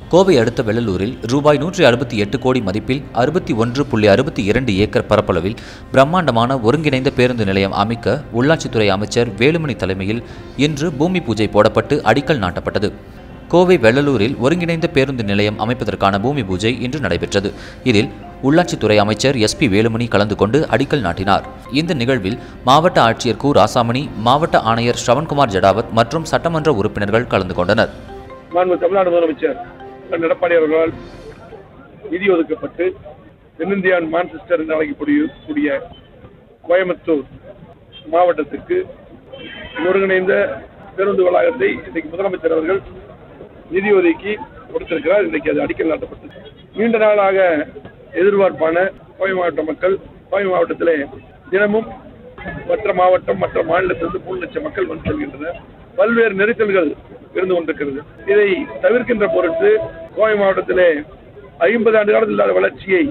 கோவை அடுத்த வெள்ளலூரில் ரூபாய் நூற்றி அறுபத்தி எட்டு கோடி மதிப்பில் அறுபத்தி ஒன்று புள்ளி அறுபத்தி இரண்டு ஏக்கர் பரப்பளவில் பிரம்மாண்டமான ஒருங்கிணைந்த பேருந்து நிலையம் அமைக்க உள்ளாட்சித்துறை அமைச்சர் வேலுமணி தலைமையில் இன்று பூமி பூஜை போடப்பட்டு அடிக்கல் நாட்டப்பட்டது கோவை வெள்ளலூரில் ஒருங்கிணைந்த பேருந்து நிலையம் அமைப்பதற்கான பூமி பூஜை இன்று நடைபெற்றது இதில் உள்ளாட்சித்துறை அமைச்சர் எஸ்பி வேலுமணி கலந்து கொண்டு அடிக்கல் நாட்டினார் இந்த நிகழ்வில் மாவட்ட ஆட்சியர் கு ராசாமணி மாவட்ட ஆணையர் ஸ்ரவன்குமார் ஜடாவத் மற்றும் சட்டமன்ற உறுப்பினர்கள் கலந்து கொண்டனர் மாண்பு தமிழ்நாடு முதலமைச்சர் எடப்பாடி அவர்களால் நிதி ஒதுக்கப்பட்டு தென்னிந்தியான் மான்செஸ்டர் என்று அழைக்கக்கூடிய கோயம்புத்தூர் மாவட்டத்திற்கு ஒருங்கிணைந்த பேருந்து வளாகத்தை இன்றைக்கு முதலமைச்சர் அவர்கள் நிதி ஒதுக்கி கொடுத்திருக்கிறார் இன்றைக்கு அது அடிக்கல் நாட்டப்பட்டது நீண்ட நாளாக எதிர்பார்ப்பான கோவை மாவட்ட மக்கள் கோவை மாவட்டத்திலே தினமும் மற்ற மாவட்டம் மற்ற மாநிலத்திலிருந்து மூணு லட்சம் மக்கள் வந்து செல்கின்றனர் பல்வேறு நெரிசல்கள் இருந்து கொண்டிருக்கிறது இதை தவிர்க்கின்ற பொருட்டு கோவை மாவட்டத்திலே ஐம்பது ஆண்டு காலத்தில் இல்லாத வளர்ச்சியை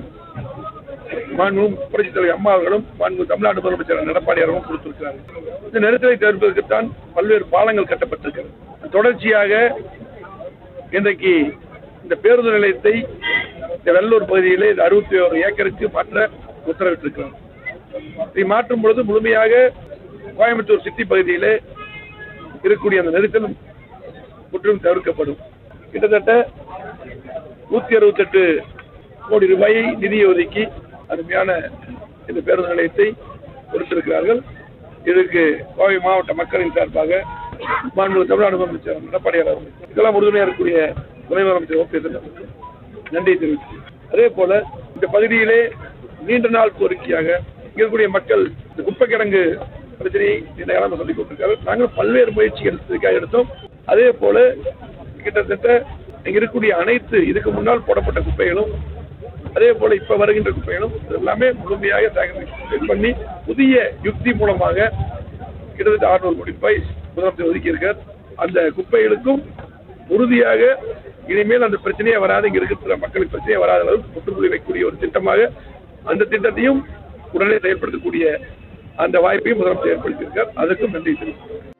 மாண்பு புரட்சித் தலைவர் அம்மா அவர்களும் மாண்பு தமிழ்நாடு முதலமைச்சர் எடப்பாடி அவர்களும் கொடுத்திருக்கிறார்கள் இந்த நெரிசலை தவிர்ப்பதற்குத்தான் பல்வேறு பாலங்கள் கட்டப்பட்டிருக்கிறது தொடர்ச்சியாக இன்றைக்கு இந்த பேருந்து நிலையத்தை இந்த வெள்ளூர் பகுதியிலே அறுபத்தி ஒரு ஏக்கருக்கு மாற்ற உத்தரவிட்டிருக்கிறோம் இதை மாற்றும் பொழுது முழுமையாக கோயம்புத்தூர் சிட்டி பகுதியிலே இருக்கக்கூடிய அந்த நெரிசலும் முற்றிலும் தவிர்க்கப்படும் கிட்டத்தட்ட நூத்தி அறுபத்தெட்டு கோடி ரூபாயை நிதியை ஒதுக்கி அருமையான இந்த பேருந்து நிலையத்தை கொடுத்திருக்கிறார்கள் இதற்கு கோவை மாவட்ட மக்களின் சார்பாக மாண்பு தமிழ்நாடு முதலமைச்சர் எடப்பாடியார் அவர்கள் இதெல்லாம் உறுதுணையாக இருக்கக்கூடிய துணை முதலமைச்சர் ஓபிஎஸ் அவர்களுக்கு நன்றி தெரிவித்து அதே போல இந்த பகுதியிலே நீண்ட நாள் கோரிக்கையாக இங்க இருக்கக்கூடிய மக்கள் இந்த குப்பை கிடங்கு பிரச்சனையை நீண்ட காலமாக சொல்லிக் கொண்டிருக்கார்கள் நாங்கள் பல்வேறு முயற்சிகள் இதுக்காக எடுத்தோம் அதே போல கிட்டத்தட்ட இங்க இருக்கக்கூடிய அனைத்து இதுக்கு முன்னால் போடப்பட்ட குப்பைகளும் அதே போல இப்ப வருகின்ற குப்பைகளும் இது எல்லாமே முழுமையாக சேகரிப்பு பண்ணி புதிய யுக்தி மூலமாக கிட்டத்தட்ட அறுநூறு கோடி ரூபாய் முதலமைச்சர் ஒதுக்கி இருக்கார் அந்த குப்பைகளுக்கும் உறுதியாக இனிமேல் அந்த பிரச்சனையே வராது இங்க இருக்கிற மக்களுக்கு பிரச்சனையே வராத அளவுக்கு முற்றுப்புள்ளி வைக்கக்கூடிய ஒரு திட்டமாக அந்த திட்டத்தையும் உடனே செயல்படுத்தக்கூடிய அந்த வாய்ப்பையும் முதலமைச்சர் ஏற்படுத்தியிருக்கார் அதற்கும் நன்றி தெரிவிக்கிறேன்